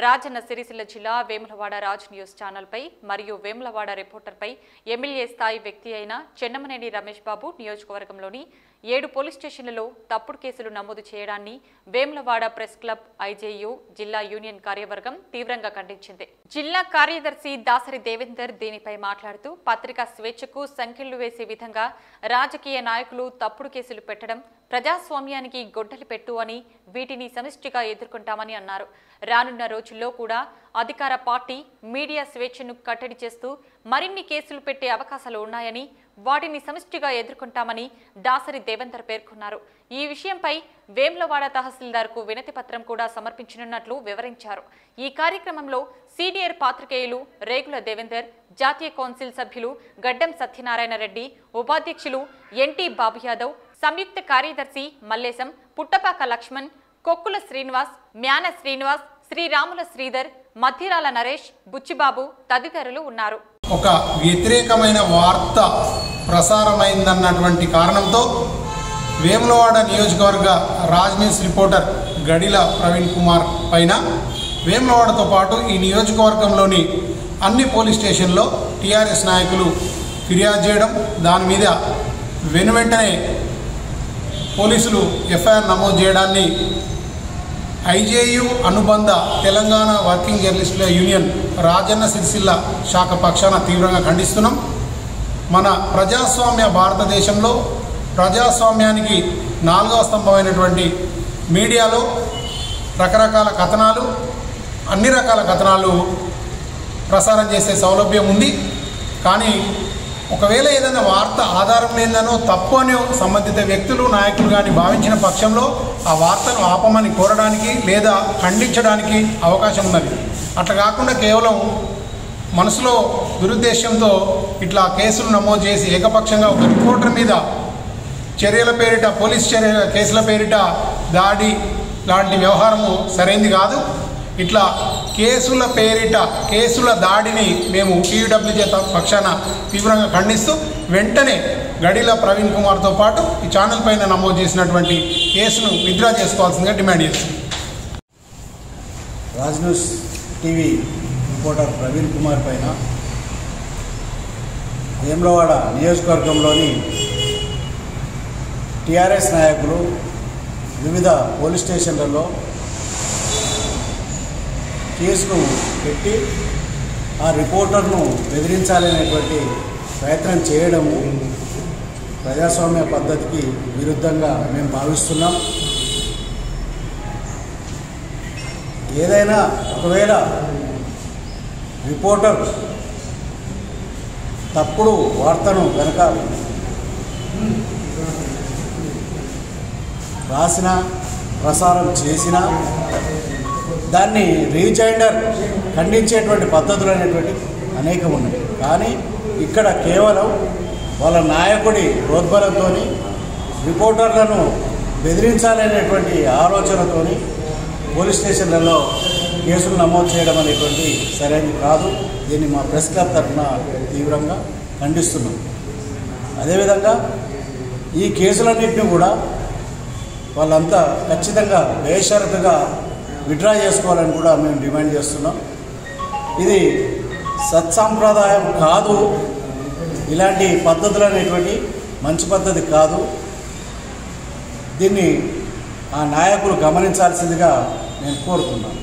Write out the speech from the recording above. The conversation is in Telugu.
రాజన్న సిరిసిల్ల జిల్లా వేములవాడ రాజ్ న్యూస్ ఛానల్పై మరియు వేములవాడ రిపోర్టర్పై ఎమ్మెల్యే స్థాయి వ్యక్తి అయిన చెన్నమనేని రమేష్ బాబు నియోజకవర్గంలోని ఏడు పోలీస్ స్టేషన్లలో తప్పుడు కేసులు నమోదు చేయడాన్ని వేములవాడ ప్రెస్ క్లబ్ ఐజేయు జిల్లా యూనియన్ కార్యవర్గం తీవ్రంగా ఖండించింది జిల్లా కార్యదర్శి దాసరి దేవేందర్ దీనిపై మాట్లాడుతూ పత్రికా స్వేచ్ఛకు సంఖ్యలు వేసే విధంగా రాజకీయ నాయకులు తప్పుడు కేసులు పెట్టడం ప్రజాస్వామ్యానికి గొడ్డలి పెట్టు అని వీటిని సమిష్టిగా ఎదుర్కొంటామని అన్నారు రానున్న రోజుల్లో కూడా అధికార పార్టీ మీడియా స్వేచ్ఛను కట్టడి చేస్తూ మరిన్ని కేసులు పెట్టే అవకాశాలు ఉన్నాయని వాటిని సమిష్టిగా ఎదుర్కొంటామని దాసరి దేవేందర్ పేర్కొన్నారు ఈ విషయంపై వేములవాడ తహసీల్దార్కు వినతి పత్రం కూడా సమర్పించనున్నట్లు వివరించారు ఈ కార్యక్రమంలో సీనియర్ పాత్రికేయులు రేగుల దేవేందర్ జాతీయ కౌన్సిల్ సభ్యులు గడ్డం సత్యనారాయణ రెడ్డి ఉపాధ్యక్షులు ఎన్టీ బాబు యాదవ్ సంయుక్త కార్యదర్శి మల్లేశం పుట్టపాక లక్ష్మణ్ కొక్కుల శ్రీనివాస్ మ్యాన శ్రీనివాస్ శ్రీరాముల శ్రీధర్ మధ్యరాల నరేష్ బుచ్చిబాబు తదితరులు ఉన్నారు ఒక వ్యతిరేకమైన వార్త ప్రసారమైందన్నటువంటి కారణంతో వేములవాడ నియోజకవర్గ రాజ్ న్యూస్ రిపోర్టర్ గడిల ప్రవీణ్ కుమార్ పైన వేములవాడతో పాటు ఈ నియోజకవర్గంలోని అన్ని పోలీస్ స్టేషన్లో టీఆర్ఎస్ నాయకులు ఫిర్యాదు చేయడం దాని మీద వెనువెంటనే పోలీసులు ఎఫ్ఐఆర్ నమోదు చేయడాన్ని ఐజేయు అనుబంధ తెలంగాణ వర్కింగ్ జర్నలిస్టుల యూనియన్ రాజన్న సిరిసిల్ల శాఖ పక్షాన తీవ్రంగా ఖండిస్తున్నాం మన ప్రజాస్వామ్య భారతదేశంలో ప్రజాస్వామ్యానికి నాలుగవ స్తంభమైనటువంటి మీడియాలో రకరకాల కథనాలు అన్ని రకాల కథనాలు ప్రసారం చేసే సౌలభ్యం ఉంది కానీ ఒకవేళ ఏదైనా వార్త ఆధారం లేదనో తప్పు అని సంబంధిత వ్యక్తులు నాయకులు కానీ భావించిన పక్షంలో ఆ వార్తను ఆపమని కోరడానికి లేదా ఖండించడానికి అవకాశం ఉన్నది అట్లా కాకుండా కేవలం మనసులో దురుద్దేశంతో ఇట్లా కేసులు నమోదు చేసి ఏకపక్షంగా ఒక రిపోర్టర్ మీద చర్యల పేరిట పోలీస్ చర్య కేసుల పేరిట దాడి లాంటి వ్యవహారము సరైంది కాదు ఇట్లా కేసుల పేరిట కేసుల దాడిని మేము టీడబ్ల్యూజే పక్షాన తీవ్రంగా ఖండిస్తూ వెంటనే గడిల ప్రవీణ్ కుమార్తో పాటు ఈ ఛానల్ పైన నమోదు చేసినటువంటి కేసును విత్డ్రా చేసుకోవాల్సిందిగా డిమాండ్ చేస్తుంది Raj news TV reporter Praveen Kumar పైన వేములవాడ నియోజకవర్గంలోని టీఆర్ఎస్ నాయకులు వివిధ పోలీస్ స్టేషన్లలో కేసును పెట్టి ఆ రిపోర్టర్ను బెదిరించాలనేటువంటి ప్రయత్నం చేయడము ప్రజాస్వామ్య పద్ధతికి విరుద్ధంగా మేము భావిస్తున్నాం ఏదైనా ఒకవేళ రిపోర్టర్ తప్పుడు వార్తను కనుక రాసిన ప్రసారం చేసిన దాన్ని రీచైండర్ ఖండించేటువంటి పద్ధతులు అనేటువంటి అనేకం ఉన్నాయి కానీ ఇక్కడ కేవలం వాళ్ళ నాయకుడి ప్రోద్బలంతో రిపోర్టర్లను బెదిరించాలనేటువంటి ఆలోచనతోని పోలీస్ స్టేషన్లలో కేసులు నమోదు చేయడం అనేటువంటి సరైనది కాదు దీన్ని మా ప్రెస్ క్లబ్ తరఫున తీవ్రంగా ఖండిస్తున్నాం అదేవిధంగా ఈ కేసులన్నింటినీ కూడా వాళ్ళంతా ఖచ్చితంగా బేషరతుగా విడ్రా చేసుకోవాలని కూడా మేము డిమాండ్ చేస్తున్నాం ఇది సత్సాంప్రదాయం కాదు ఇలాంటి పద్ధతులు అనేటువంటి మంచి పద్ధతి కాదు దీన్ని ఆ నాయకులు గమనించాల్సిందిగా నేను కోరుతున్నాను